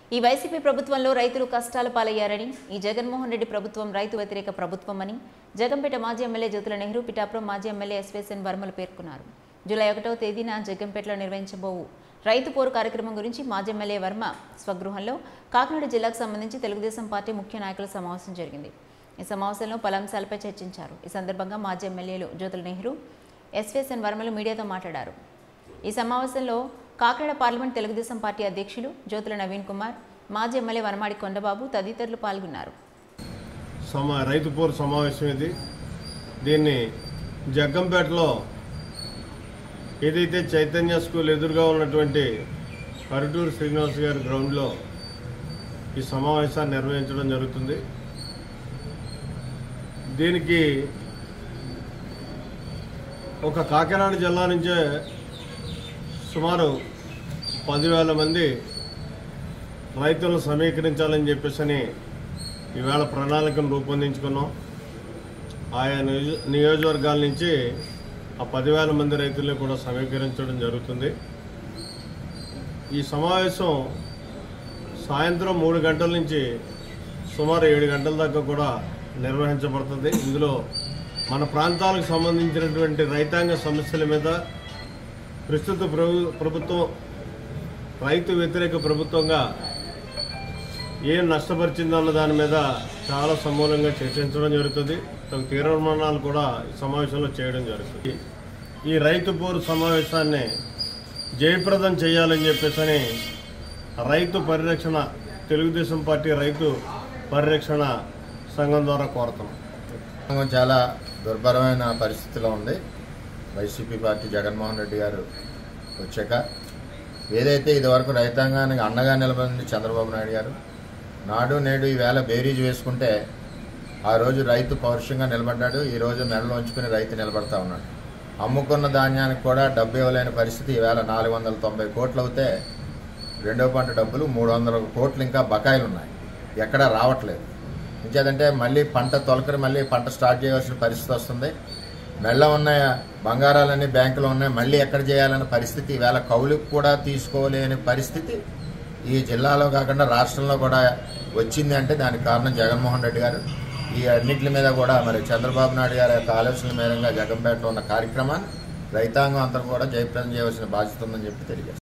ఈ వైసీపీ ప్రభుత్వంలో రైతులు కష్టాల పాలయ్యారని ఈ జగన్మోహన్ రెడ్డి ప్రభుత్వం రైతు వ్యతిరేక ప్రభుత్వమని జగంపేట మాజీ ఎమ్మెల్యే జ్యోతుల నెహ్రూ పిఠాపురం మాజీ ఎమ్మెల్యే ఎస్వేసన్ వర్మలు పేర్కొన్నారు జూలై ఒకటవ తేదీన జగంపేటలో నిర్వహించబోవు రైతు పోరు కార్యక్రమం గురించి మాజీ ఎమ్మెల్యే వర్మ స్వగృహంలో కాకినాడ జిల్లాకు సంబంధించి తెలుగుదేశం పార్టీ ముఖ్య నాయకుల సమావేశం జరిగింది ఈ సమావేశంలో పలు అంశాలపై చర్చించారు ఈ సందర్భంగా మాజీ ఎమ్మెల్యేలు జ్యోతుల నెహ్రూ ఎస్వేసన్ వర్మలు మీడియాతో మాట్లాడారు ఈ సమావేశంలో కాకినాడ పార్లమెంట్ తెలుగుదేశం పార్టీ అధ్యక్షులు జ్యోతుల నవీన్ కుమార్ మాజీ ఎమ్మెల్యే వనమాడి కొండబాబు తదితరులు పాల్గొన్నారు సమా రైతు పోరు సమావేశం ఇది దీన్ని జగ్గంపేటలో ఏదైతే చైతన్య స్కూల్ ఎదురుగా ఉన్నటువంటి పరుటూరు శ్రీనివాస్ గారి గ్రౌండ్లో ఈ సమావేశాన్ని నిర్వహించడం జరుగుతుంది దీనికి ఒక కాకినాడ జిల్లా నుంచే సుమారు పదివేల మంది రైతులను సమీకరించాలని చెప్పేసి అని ఈవేళ ప్రణాళికను రూపొందించుకున్నాం ఆయా నియోజ- నియోజకవర్గాల నుంచి ఆ పదివేల మంది రైతుల్ని కూడా సమీకరించడం జరుగుతుంది ఈ సమావేశం సాయంత్రం మూడు గంటల నుంచి సుమారు ఏడు గంటల దాకా కూడా నిర్వహించబడుతుంది ఇందులో మన ప్రాంతాలకు సంబంధించినటువంటి రైతాంగ సమస్యల మీద ప్రస్తుత ప్రభు ప్రభుత్వం రైతు వ్యతిరేక ప్రభుత్వంగా ఏం నష్టపరిచిందన్న దాని మీద చాలా సమూలంగా చర్చించడం జరుగుతుంది తగు తీర్మానాలు కూడా ఈ సమావేశంలో చేయడం జరుగుతుంది ఈ రైతు పోరు సమావేశాన్ని జయప్రదం చేయాలని చెప్పేసి రైతు పరిరక్షణ తెలుగుదేశం పార్టీ రైతు పరిరక్షణ సంఘం ద్వారా కోరుతాం రంగం చాలా దుర్భరమైన పరిస్థితిలో ఉంది వైసీపీ పార్టీ జగన్మోహన్ రెడ్డి గారు వచ్చాక ఏదైతే ఇదివరకు రైతాంగానికి అండగా నిలబడింది చంద్రబాబు నాయుడు గారు నాడు నేడు ఈవేళ బేరీజ్ వేసుకుంటే ఆ రోజు రైతు పౌరుషంగా నిలబడ్డాడు ఈ రోజు మెడలో ఉంచుకుని రైతు నిలబడతా ఉన్నాడు అమ్ముకున్న ధాన్యానికి కూడా డబ్బు ఇవ్వలేని పరిస్థితి ఈవేళ నాలుగు వందల తొంభై కోట్లు అవుతే రెండో పంట డబ్బులు మూడు వందల కోట్లు ఇంకా బకాయిలు ఉన్నాయి ఎక్కడా రావట్లేదు ఇంకేదంటే మళ్ళీ పంట తొలకరి మళ్ళీ పంట స్టార్ట్ చేయవలసిన పరిస్థితి వస్తుంది మెల్ల ఉన్న బంగారాలన్నీ బ్యాంకులో ఉన్నాయి మళ్ళీ ఎక్కడ చేయాలన్న పరిస్థితి ఈవేళ కౌలుకు కూడా తీసుకోలేని పరిస్థితి ఈ జిల్లాలో కాకుండా రాష్ట్రంలో కూడా వచ్చింది అంటే దానికి కారణం జగన్మోహన్ రెడ్డి గారు ఈ అన్నింటి మీద కూడా మరి చంద్రబాబు నాయుడు గారి యొక్క ఆలోచనల మేరంగా జగంపేటలో ఉన్న కార్యక్రమాన్ని రైతాంగం అంతా కూడా జయప్రదం చేయవలసిన బాధ్యత ఉందని చెప్పి తెలియజేస్తారు